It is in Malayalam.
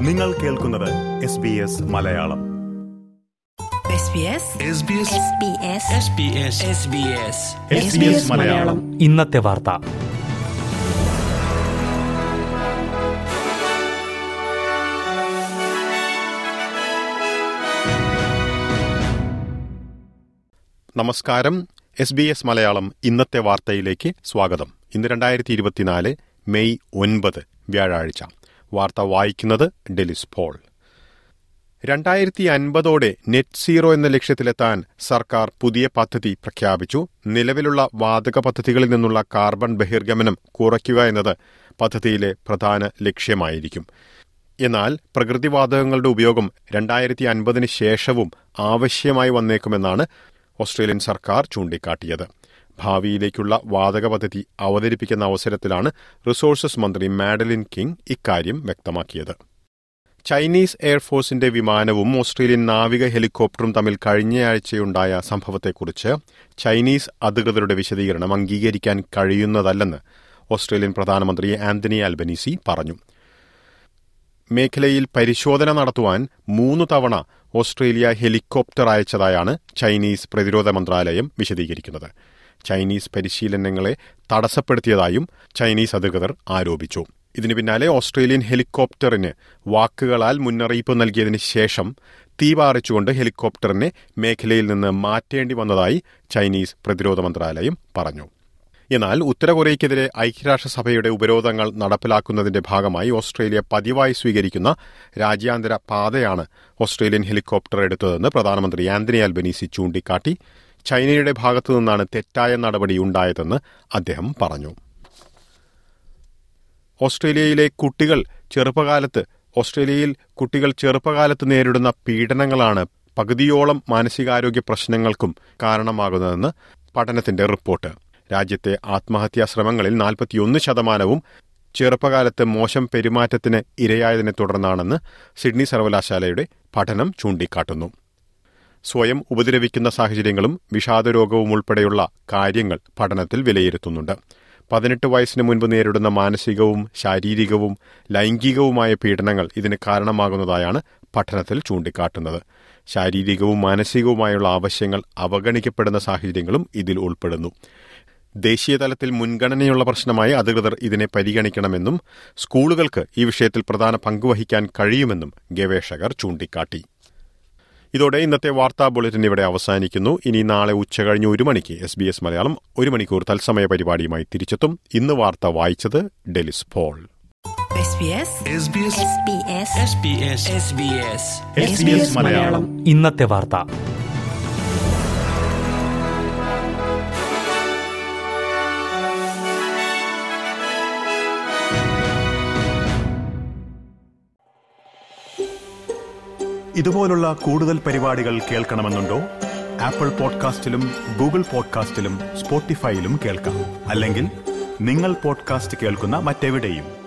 നിങ്ങൾ കേൾക്കുന്നത് S B S Malayalam SBS Malayalam ഇന്നത്തെ വാർത്ത നമസ്കാരം എസ് ബി എസ് മലയാളം ഇന്നത്തെ വാർത്തയിലേക്ക് സ്വാഗതം ഇന്ന് രണ്ടായിരത്തി ഇരുപത്തിനാല് മെയ് ഒൻപത് വ്യാഴാഴ്ച വാർത്ത വായിക്കുന്നത് ഡെലിസ് പോൾ രണ്ടായിരത്തി അൻപതോടെ നെറ്റ് സീറോ എന്ന ലക്ഷ്യത്തിലെത്താൻ സർക്കാർ പുതിയ പദ്ധതി പ്രഖ്യാപിച്ചു നിലവിലുള്ള വാതക പദ്ധതികളിൽ നിന്നുള്ള കാർബൺ ബഹിർഗമനം കുറയ്ക്കുക എന്നത് പദ്ധതിയിലെ പ്രധാന ലക്ഷ്യമായിരിക്കും എന്നാൽ പ്രകൃതിവാതകങ്ങളുടെ ഉപയോഗം രണ്ടായിരത്തി അൻപതിന് ശേഷവും ആവശ്യമായി വന്നേക്കുമെന്നാണ് ഓസ്ട്രേലിയൻ സർക്കാർ ചൂണ്ടിക്കാട്ടിയത് ഭാവിയിലേക്കുള്ള വാതക പദ്ധതി അവതരിപ്പിക്കുന്ന അവസരത്തിലാണ് റിസോഴ്സസ് മന്ത്രി മാഡലിൻ കിങ് ഇക്കാര്യം വ്യക്തമാക്കിയത് ചൈനീസ് എയർഫോഴ്സിന്റെ വിമാനവും ഓസ്ട്രേലിയൻ നാവിക ഹെലികോപ്റ്ററും തമ്മിൽ കഴിഞ്ഞയാഴ്ചയുണ്ടായ സംഭവത്തെക്കുറിച്ച് ചൈനീസ് അധികൃതരുടെ വിശദീകരണം അംഗീകരിക്കാൻ കഴിയുന്നതല്ലെന്ന് ഓസ്ട്രേലിയൻ പ്രധാനമന്ത്രി ആന്റണി ആൽബനീസി പറഞ്ഞു മേഖലയിൽ പരിശോധന നടത്തുവാൻ മൂന്ന് തവണ ഓസ്ട്രേലിയ ഹെലികോപ്റ്റർ അയച്ചതായാണ് ചൈനീസ് പ്രതിരോധ മന്ത്രാലയം വിശദീകരിക്കുന്നത് ചൈനീസ് പരിശീലനങ്ങളെ തടസ്സപ്പെടുത്തിയതായും ചൈനീസ് അധികൃതർ ആരോപിച്ചു ഇതിനു പിന്നാലെ ഓസ്ട്രേലിയൻ ഹെലികോപ്റ്ററിന് വാക്കുകളാൽ മുന്നറിയിപ്പ് നൽകിയതിനു ശേഷം തീപാറിച്ചുകൊണ്ട് ഹെലികോപ്റ്ററിനെ മേഖലയിൽ നിന്ന് മാറ്റേണ്ടി വന്നതായി ചൈനീസ് പ്രതിരോധ മന്ത്രാലയം പറഞ്ഞു എന്നാൽ ഉത്തര കൊറിയയ്ക്കെതിരെ ഐക്യരാഷ്ട്രസഭയുടെ ഉപരോധങ്ങൾ നടപ്പിലാക്കുന്നതിന്റെ ഭാഗമായി ഓസ്ട്രേലിയ പതിവായി സ്വീകരിക്കുന്ന രാജ്യാന്തര പാതയാണ് ഓസ്ട്രേലിയൻ ഹെലികോപ്റ്റർ എടുത്തതെന്ന് പ്രധാനമന്ത്രി ആന്റണി അൽബനീസി ചൂണ്ടിക്കാട്ടി ചൈനയുടെ ഭാഗത്തു നിന്നാണ് തെറ്റായ നടപടി ഉണ്ടായതെന്ന് അദ്ദേഹം പറഞ്ഞു ഓസ്ട്രേലിയയിലെ കുട്ടികൾ ചെറുപ്പകാലത്ത് ഓസ്ട്രേലിയയിൽ കുട്ടികൾ ചെറുപ്പകാലത്ത് നേരിടുന്ന പീഡനങ്ങളാണ് പകുതിയോളം മാനസികാരോഗ്യ പ്രശ്നങ്ങൾക്കും കാരണമാകുന്നതെന്ന് പഠനത്തിന്റെ റിപ്പോർട്ട് രാജ്യത്തെ ആത്മഹത്യാ ശ്രമങ്ങളിൽ നാൽപ്പത്തിയൊന്ന് ശതമാനവും ചെറുപ്പകാലത്ത് മോശം പെരുമാറ്റത്തിന് ഇരയായതിനെ തുടർന്നാണെന്ന് സിഡ്നി സർവകലാശാലയുടെ പഠനം ചൂണ്ടിക്കാട്ടുന്നു സ്വയം ഉപദ്രവിക്കുന്ന സാഹചര്യങ്ങളും വിഷാദരോഗവും ഉൾപ്പെടെയുള്ള കാര്യങ്ങൾ പഠനത്തിൽ വിലയിരുത്തുന്നുണ്ട് പതിനെട്ട് വയസ്സിന് മുൻപ് നേരിടുന്ന മാനസികവും ശാരീരികവും ലൈംഗികവുമായ പീഡനങ്ങൾ ഇതിന് കാരണമാകുന്നതായാണ് പഠനത്തിൽ ചൂണ്ടിക്കാട്ടുന്നത് ശാരീരികവും മാനസികവുമായുള്ള ആവശ്യങ്ങൾ അവഗണിക്കപ്പെടുന്ന സാഹചര്യങ്ങളും ഇതിൽ ഉൾപ്പെടുന്നു ദേശീയ തലത്തിൽ മുൻഗണനയുള്ള പ്രശ്നമായി അധികൃതർ ഇതിനെ പരിഗണിക്കണമെന്നും സ്കൂളുകൾക്ക് ഈ വിഷയത്തിൽ പ്രധാന പങ്കുവഹിക്കാൻ കഴിയുമെന്നും ഗവേഷകർ ചൂണ്ടിക്കാട്ടി ഇതോടെ ഇന്നത്തെ വാർത്താ ബുള്ളറ്റിൻ ഇവിടെ അവസാനിക്കുന്നു ഇനി നാളെ ഉച്ചകഴിഞ്ഞ് ഒരു മണിക്ക് എസ് ബി എസ് മലയാളം ഒരു മണിക്കൂർ തത്സമയ പരിപാടിയുമായി തിരിച്ചെത്തും ഇന്ന് വാർത്ത വായിച്ചത് ഡെലിസ് പോൾ SBS മലയാളം ഇന്നത്തെ വാർത്ത ഇതുപോലുള്ള കൂടുതൽ പരിപാടികൾ കേൾക്കണമെന്നുണ്ടോ ആപ്പിൾ പോഡ്കാസ്റ്റിലും ഗൂഗിൾ പോഡ്കാസ്റ്റിലും സ്പോട്ടിഫൈയിലും കേൾക്കാം അല്ലെങ്കിൽ നിങ്ങൾ പോഡ്കാസ്റ്റ് കേൾക്കുന്ന മറ്റെവിടെയും